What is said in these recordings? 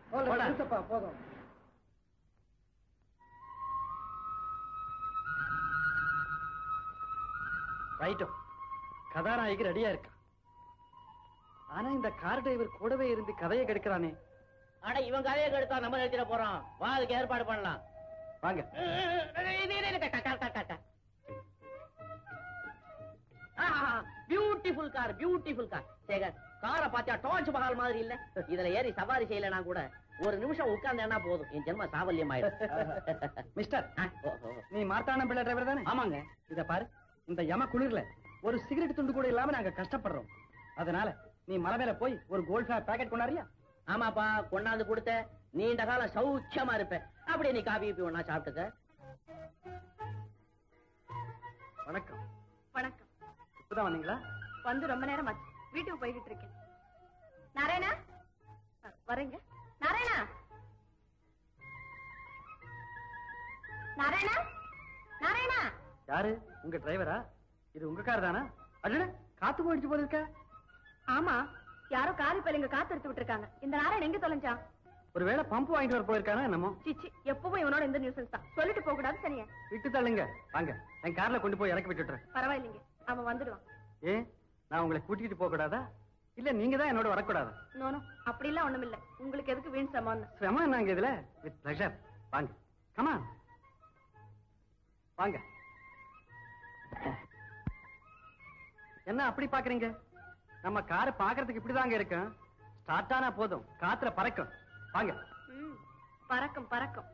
போடா. நிறுத்தப்பா போதும் ரைட்டோ கதாநாயகி ரெடியா இருக்கா ஆனா இந்த கார் டிரைவர் கூடவே இருந்து கதையை கெடுக்கிறானே அட இவன் கதையை கெடுத்தா நம்ம நிறுத்திட போறோம் வா அதுக்கு ஏற்பாடு பண்ணலாம் வாங்க beautiful car beautiful car Sekar காரை பாத்தியா டார்ச் மஹால் மாதிரி இல்ல இதுல ஏறி சவாரி செய்யலனா கூட ஒரு நிமிஷம் உட்கார்ந்தேன்னா போதும் என் ஜென்ம சாவல்யம் ஆயிடும் மிஸ்டர் ஆ, ஓ, ஓ. நீ மார்த்தாண்ட பிள்ளை டிரைவர் தானே ஆமாங்க இத பாரு இந்த யம குளிர்ல ஒரு சிகரெட் துண்டு கூட இல்லாம நாங்க கஷ்டப்படுறோம் அதனால நீ மலை மேல போய் ஒரு கோல்ட் ஃபிளார் பேக்கெட் கொண்டாரியா ஆமாப்பா கொண்டாந்து கொடுத்த நீண்ட காலம் சௌக்கியமா இருப்ப அப்படியே நீ காபி கீபி ஒண்ணா சாப்பிட்டுக்க வணக்கம் வணக்கம் இப்பதான் வந்தீங்களா வந்து ரொம்ப நேரம் ஆச்சு வீட்டுக்கு போய்கிட்டு இருக்கேன் நாராயணா அ, வரேங்க நாராயணா நாராயணா நாராயணா யாரு உங்க டிரைவரா இது உங்க கார் தானா அடட காத்து போயிடுச்சு போல இருக்க ஆமா யாரோ காரி பையங்க காத்து எடுத்து விட்டுருக்காங்க இந்த நாராயணன் எங்க தொலைஞ்சான் ஒருவேளை பம்பு வாங்கிட்டு வர போயிருக்கானா என்னமோ சிச்சி எப்பவும் இவனோட இந்த நியூசன்ஸ் தான் சொல்லிட்டு போக கூடாது சரியா விட்டு தள்ளுங்க வாங்க என் கார்ல கொண்டு போய் இறக்கி விட்டுடுறேன் பரவாயில்லைங்க அவன் வந்துடுவான் ஏன் நான் உங்களை கூட்டிட்டு போக கூடாதா இல்ல நீங்க தான் என்னோட வரக்கூடாதா நோனோ அப்படிலாம் ஒண்ணும் இல்ல உங்களுக்கு எதுக்கு வீண் சமான்னு சிரமம் என்னங்க இதுல வித் பிளஷர் வாங்க கமா வாங்க என்ன அப்படி பாக்குறீங்க நம்ம காரை பாக்குறதுக்கு இப்படிதாங்க இருக்கும் ஸ்டார்ட் ஆனா போதும் காத்துல பறக்கும் வாங்க ம், பறக்கும் பறக்கும்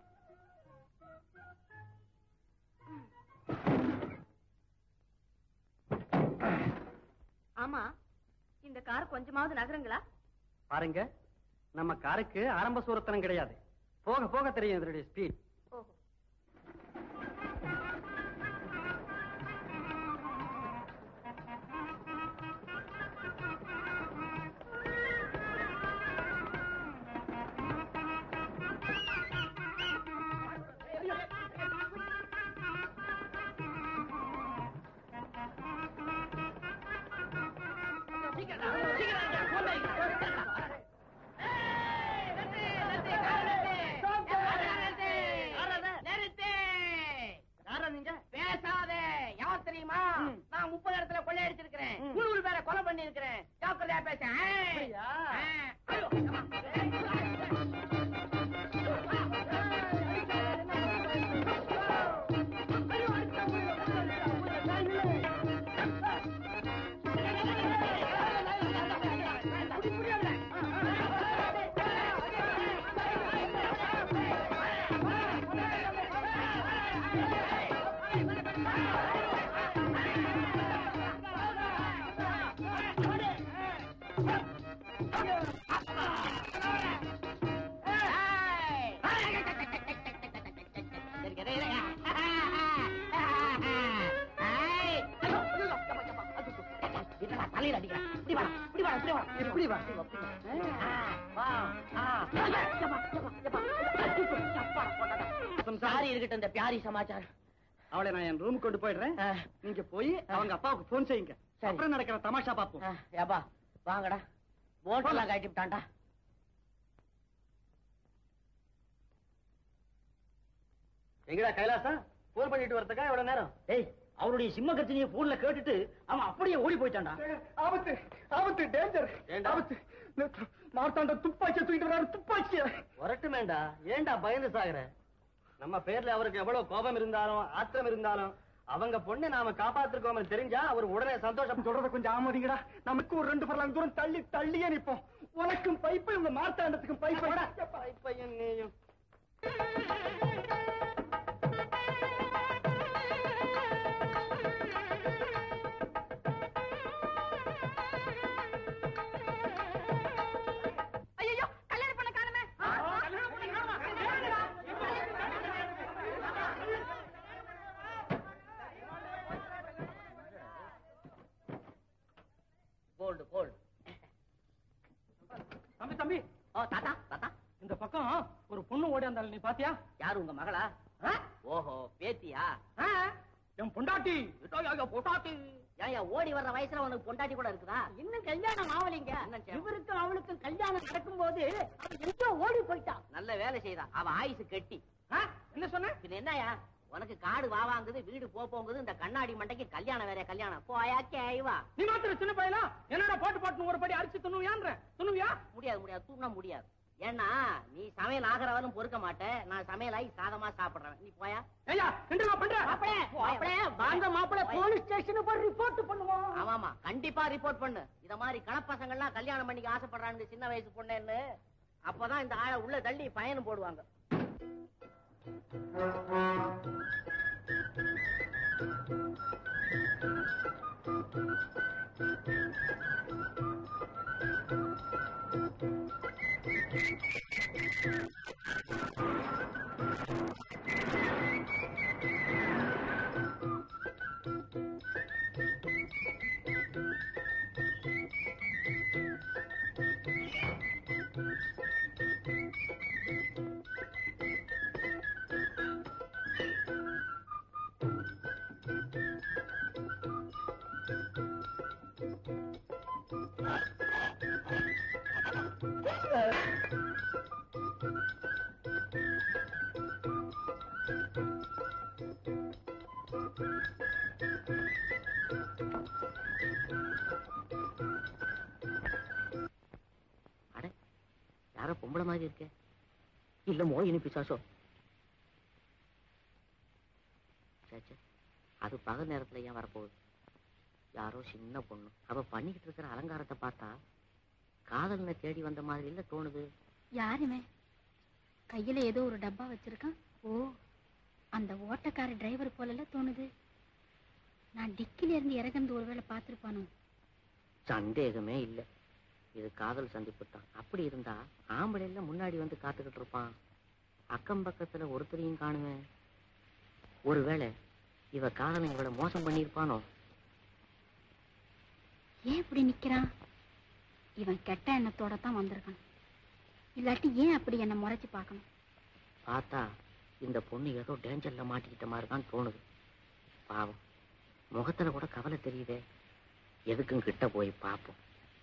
ஆமா இந்த கார் கொஞ்சமாவது நகருங்களா பாருங்க நம்ம காருக்கு ஆரம்ப சூரத்தனம் கிடையாது போக போக தெரியும் இதனுடைய ஸ்பீட் ஓஹோ பேசாதே யார் தெரியுமா நான் முப்பது இடத்துல கொள்ளையடிச்சிருக்கிறேன் நூறு பேரை கொலை பண்ணி இருக்கிறேன் ஜாக்கிரதையா பேச தலையில அடிக்கிறேன் இப்படி வாடா இப்படி வாடா இப்படி வாடா இப்படி வா சாரி இருக்கட்டும் இந்த பியாரி சமாச்சாரம் அவளை நான் என் ரூம் கொண்டு போயிடுறேன் ஆ. நீங்க போய் அவங்க அப்பாவுக்கு போன் செய்யுங்க சரி. அப்புறம் நடக்கிற தமாஷா பாப்போம் ஆ, ஏப்பா வாங்கடா போட்டெல்லாம் கட்டி விட்டான்டா எங்கடா கைலாசா போன் பண்ணிட்டு வரதுக்கா எவ்வளவு நேரம் டேய் அவருடைய சிம்ம கத்தினிய போன்ல கேட்டுட்டு அவன் அப்படியே ஓடி போயிட்டான்டா ஆபத்து ஆபத்து டேஞ்சர் ஏண்டா? ஆபத்து மார்த்தாண்ட துப்பாக்கிய தூக்கிட்டு வராரு துப்பாக்கிய வரட்டுமேண்டா ஏன்டா பயந்து சாகுற நம்ம பேர்ல அவருக்கு எவ்வளவு கோபம் இருந்தாலும் ஆத்திரம் இருந்தாலும் அவங்க பொண்ணை நாம காப்பாத்திருக்கோம் தெரிஞ்சா அவர் உடனே சந்தோஷம் சொல்றத கொஞ்சம் ஆமதிங்கடா நமக்கு ஒரு ரெண்டு பரலாம் தூரம் தள்ளி தள்ளியே நிப்போம் உனக்கும் பைப்பு உங்க மார்த்தாண்டத்துக்கும் பைப்பு பையன் நீயும் ஐயோ கல்யாணம் பண்ண காணுமே கோல்டு கோல்டு தம்பி தம்பி ஓ தாத்தா தாத்தா இந்த பக்கம் ஒரு பொண்ணு ஓடியாந்தாள் நீ பாத்தியா யாரு உங்க மகளா ஓஹோ பேத்தியா என் பொண்டாட்டி போட்டாட்டி ஏய்யா, ஓடி வர்ற வயசுல உனக்கு பொண்டாட்டி கூட இருக்குதா இன்னும் கல்யாணம் ஆவலிங்க என்னச்சு? இவருக்கும் அவளுக்கும் கல்யாணம் நடக்கும்போது அவ எங்கேயோ ஓடி போயிட்டான் நல்ல வேலை செய்தா அவ ஆயுசு கெட்டி ஆ? என்ன சொன்ன பின்ன என்னயா உனக்கு காடு வாவாங்குது வீடு போ போங்குது இந்த கண்ணாடி மண்டைக்கு கல்யாணம் வேற கல்யாணம் போயா கேவா நீ மாத்திர சின்ன பையலா என்னடா பாட்டு பாட்டு ஒரு படி அரிசி துண்ணுவியான்ற துண்ணுவியா முடியாது முடியாது தூண்ண முடியாது ஏன்னா நீ சமையல் ஆகிறவனும் பொறுக்க மாட்டேன் நான் சமையலாகி சாதமா சாப்பிடுறேன் நீ போயா ஐயா என்ன பண்ற மாப்பிளே மாப்பிளே வாங்க மாப்பிளே போலீஸ் ஸ்டேஷனுக்கு போய் ரிப்போர்ட் பண்ணுவோம் ஆமாமா கண்டிப்பா ரிப்போர்ட் பண்ணு இத மாதிரி கணப்பசங்கள்லாம் கல்யாணம் பண்ணிக்க ஆசைப்படுறாங்க சின்ன வயசு பொண்ணுன்னு அப்பதான் இந்த ஆளை உள்ள தள்ளி பயணம் போடுவாங்க அட யாரோ பொம்பளை மாதிரி இருக்கே இல்ல மோகினி பிசாசோ சே, சே. அது பகல் நேரத்துல ஏன் வரப்போகுது யாரோ சின்ன பொண்ணு அவ பண்ணிக்கிட்டு இருக்கிற அலங்காரத்தை பார்த்தா காதலனை தேடி வந்த மாதிரி இல்ல தோணுது யாருமே கையில ஏதோ ஒரு டப்பா வச்சிருக்கான் ஓ அந்த ஓட்டக்கார டிரைவர் போலல தோணுது நான் டிக்கில இருந்து இறங்குறது ஒருவேளை பார்த்திருப்பானோ சந்தேகமே இல்ல இது காதல் சந்திப்பு தான் அப்படி இருந்தா ஆம்பளைல முன்னாடி வந்து காத்துக்கிட்டு இருப்பான் அக்கம் பக்கத்துல ஒருத்தரையும் காணுமே ஒருவேளை இவ காதலன் இவளை மோசம் பண்ணியிருப்பானோ ஏன் இப்படி நிக்கிறான் இவன் கெட்ட எண்ணத்தோட தான் வந்திருக்கான் இல்லாட்டி ஏன் அப்படி என்ன முறைச்சு பார்க்கணும் பார்த்தா இந்த பொண்ணு ஏதோ டேஞ்சர்ல மாட்டிக்கிட்ட மாதிரி தான் தோணுது பாவம் முகத்துல கூட கவலை தெரியுதே எதுக்கும் கிட்ட போய் பார்ப்போம்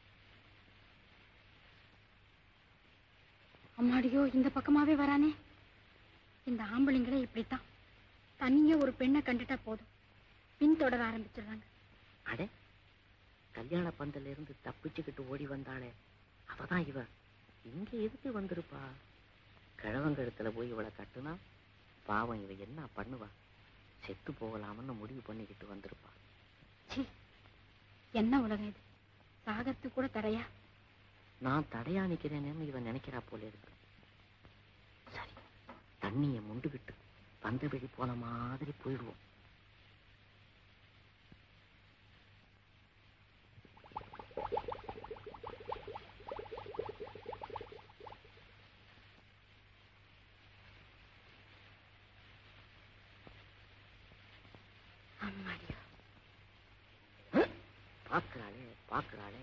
அம்மாடியோ இந்த பக்கமாவே வரானே இந்த ஆம்பளைங்களே இப்படித்தான் தனியா ஒரு பெண்ணை கண்டுட்டா போதும் பின்தொடர ஆரம்பிச்சிடுறாங்க அட கல்யாண பந்தல்ல இருந்து தப்பிச்சுக்கிட்டு ஓடி வந்தாளே அவதான் இவ இங்க எதுக்கு வந்திருப்பா கிழவங்கழுத்துல போய் இவளை கட்டுனா பாவம் இவ என்ன பண்ணுவா செத்து போகலாம்னு முடிவு பண்ணிக்கிட்டு வந்திருப்பா ச்சீ என்ன உலகம் இது சாகத்துக்கு கூட தடையா நான் தடையா நிக்கிறேன்னு இவன் நினைக்கிறா போல இருக்கு சரி தண்ணிய முண்டுகிட்டு பந்த வெளி போன மாதிரி போயிடுவோம் அம்மாடியோ பாக்குறாளே பாக்குறாளே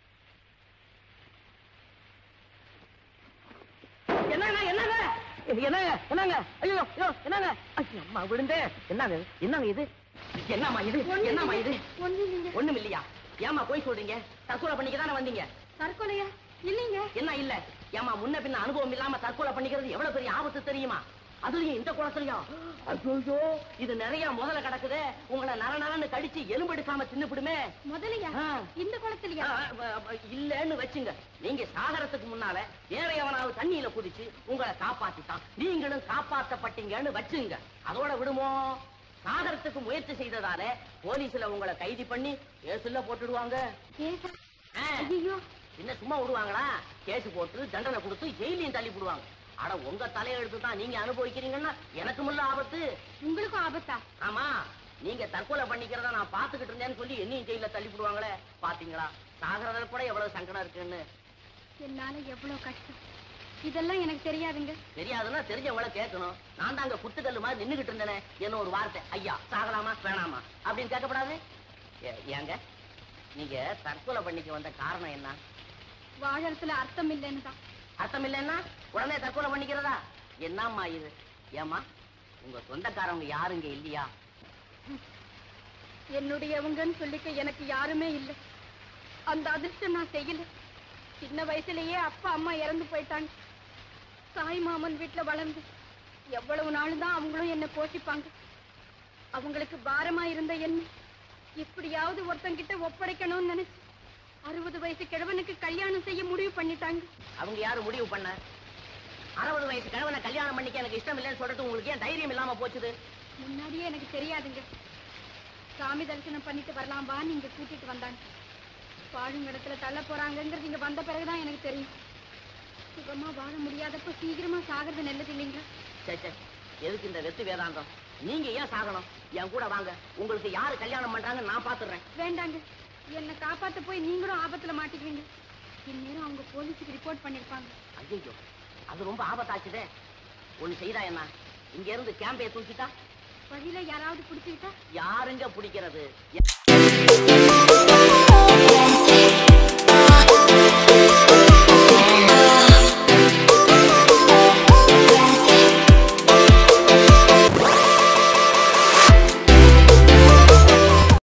என்னங்க என்னங்க என்னங்க என்னங்க ஐயோ ஐயோ என்னங்க ஐயோ, அம்மா விழுந்தே என்னங்க இது? என்னங்க இது என்னம்மா இது என்னம்மா இது ஒண்ணு இல்லைங்க ஒண்ணும் இல்லையா ஏமா போய் சொல்றீங்க தற்கொலை பண்ணிக்க தானே வந்தீங்க தற்கொலையா இல்லைங்க என்ன இல்ல ஏமா முன்ன பின்ன அனுபவம் இல்லாம தற்கொலை பண்ணிக்கிறது எவ்வளவு பெரிய ஆபத்து தெரியுமா அதுலயும் இந்த குளத்துலயா ஐயோ இது நிறைய முதல்ல கிடக்குதே உங்களை நர நரன்னு கடிச்சு எலும்பு எடுக்காம தின்னுபிடுமே முதலையா ஆ. இந்த குளத்துலயா ஆ, ஆ, ஆ, இல்லன்னு வச்சுங்க நீங்க சாகரத்துக்கு முன்னால வேற எவனாவது தண்ணியில குதிச்சு உங்களை காப்பாத்திட்டான் நீங்களும் காப்பாத்தப்பட்டீங்கன்னு வச்சுங்க அதோட விடுமோ சாகரத்துக்கு முயற்சி செய்ததால போலீஸ்ல உங்களை கைது பண்ணி கேசுல போட்டுடுவாங்க கேசா ஆ, ஐயோ என்ன சும்மா விடுவாங்களா கேஸ் போட்டு தண்டனை கொடுத்து ஜெயிலையும் தள்ளி விடுவாங்க அட உங்க தலையெழுத்து தான் நீங்க அனுபவிக்கிறீங்கன்னா எனக்கு முல்ல ஆபத்து உங்களுக்கும் ஆபத்தா ஆமா நீங்க தற்கொலை பண்ணிக்கிறத நான் பாத்துக்கிட்டு இருந்தேன்னு சொல்லி என்னையும் ஜெயில தள்ளி விடுவாங்களே பாத்தீங்களா சாகிறதுல கூட எவ்வளவு சங்கடம் இருக்குன்னு என்னால எவ்வளவு கஷ்டம் இதெல்லாம் எனக்கு தெரியாதுங்க தெரியாதுன்னா தெரிஞ்சவங்கள கேட்கணும் நான் தான் அங்க குத்துக்கல்லு மாதிரி நின்னுகிட்டு இருந்தேனே என்ன ஒரு வார்த்தை ஐயா சாகலாமா வேணாமா அப்படின்னு கேட்கப்படாது ஏ- ஏங்க நீங்க தற்கொலை பண்ணிக்க வந்த காரணம் என்ன வாழறதுல அர்த்தம் இல்லைன்னு தான் அர்த்தம் இல்லைன்னா உடனே தற்கொலை பண்ணிக்கிறதா என்னம்மா இது ஏம்மா உங்க சொந்தக்காரவங்க யாரும் இங்க இல்லையா என்னுடையவங்கன்னு சொல்லிக்க எனக்கு யாருமே இல்லை அந்த அதிர்ஷ்டம் நான் செய்யல சின்ன வயசுலயே அப்பா அம்மா இறந்து போயிட்டாங்க தாய் மாமன் வீட்டுல வளர்ந்து எவ்வளவு நாள் தான் அவங்களும் என்ன போஷிப்பாங்க அவங்களுக்கு பாரமா இருந்த என்ன எப்படியாவது ஒருத்தங்கிட்ட ஒப்படைக்கணும்னு நினைச்சு அறுபது வயசு கிழவனுக்கு கல்யாணம் செய்ய முடிவு பண்ணிட்டாங்க அவங்க யாரு முடிவு பண்ண அறுபது வயசு கிழவனை கல்யாணம் பண்ணிக்க எனக்கு இஷ்டம் இல்லைன்னு சொல்லிட்டு உங்களுக்கு ஏன் தைரியம் இல்லாம போச்சுது முன்னாடியே எனக்கு தெரியாதுங்க சாமி தரிசனம் பண்ணிட்டு வரலாம் வா நீங்க கூட்டிட்டு வந்தாங்க வாழும் இடத்துல தள்ள போறாங்கங்கிறது இங்க வந்த பிறகுதான் எனக்கு தெரியும் சுகமா வாழ முடியாதப்ப சீக்கிரமா சாகிறது நல்லது இல்லைங்களா சே சே எதுக்கு இந்த வெத்து வேதாந்தம் நீங்க ஏன் சாகணும் என் கூட வாங்க உங்களுக்கு யாரு கல்யாணம் பண்றாங்கன்னு நான் பாத்துறேன் வேண்டாங்க என்னை காப்பாத்த போய் நீங்களும் ஆபத்துல மாட்டிக்குவீங்க இந்நேரம் அவங்க போலீஸுக்கு ரிப்போர்ட் பண்ணிருப்பாங்க ஐயோ அது ரொம்ப ஆபத்தாச்சுதே ஒண்ணு செய்தா என்ன இங்க இருந்து கேம்பைய தூக்கிட்டா வழியில யாராவது பிடிச்சுக்கிட்டா யாருங்க பிடிக்கிறது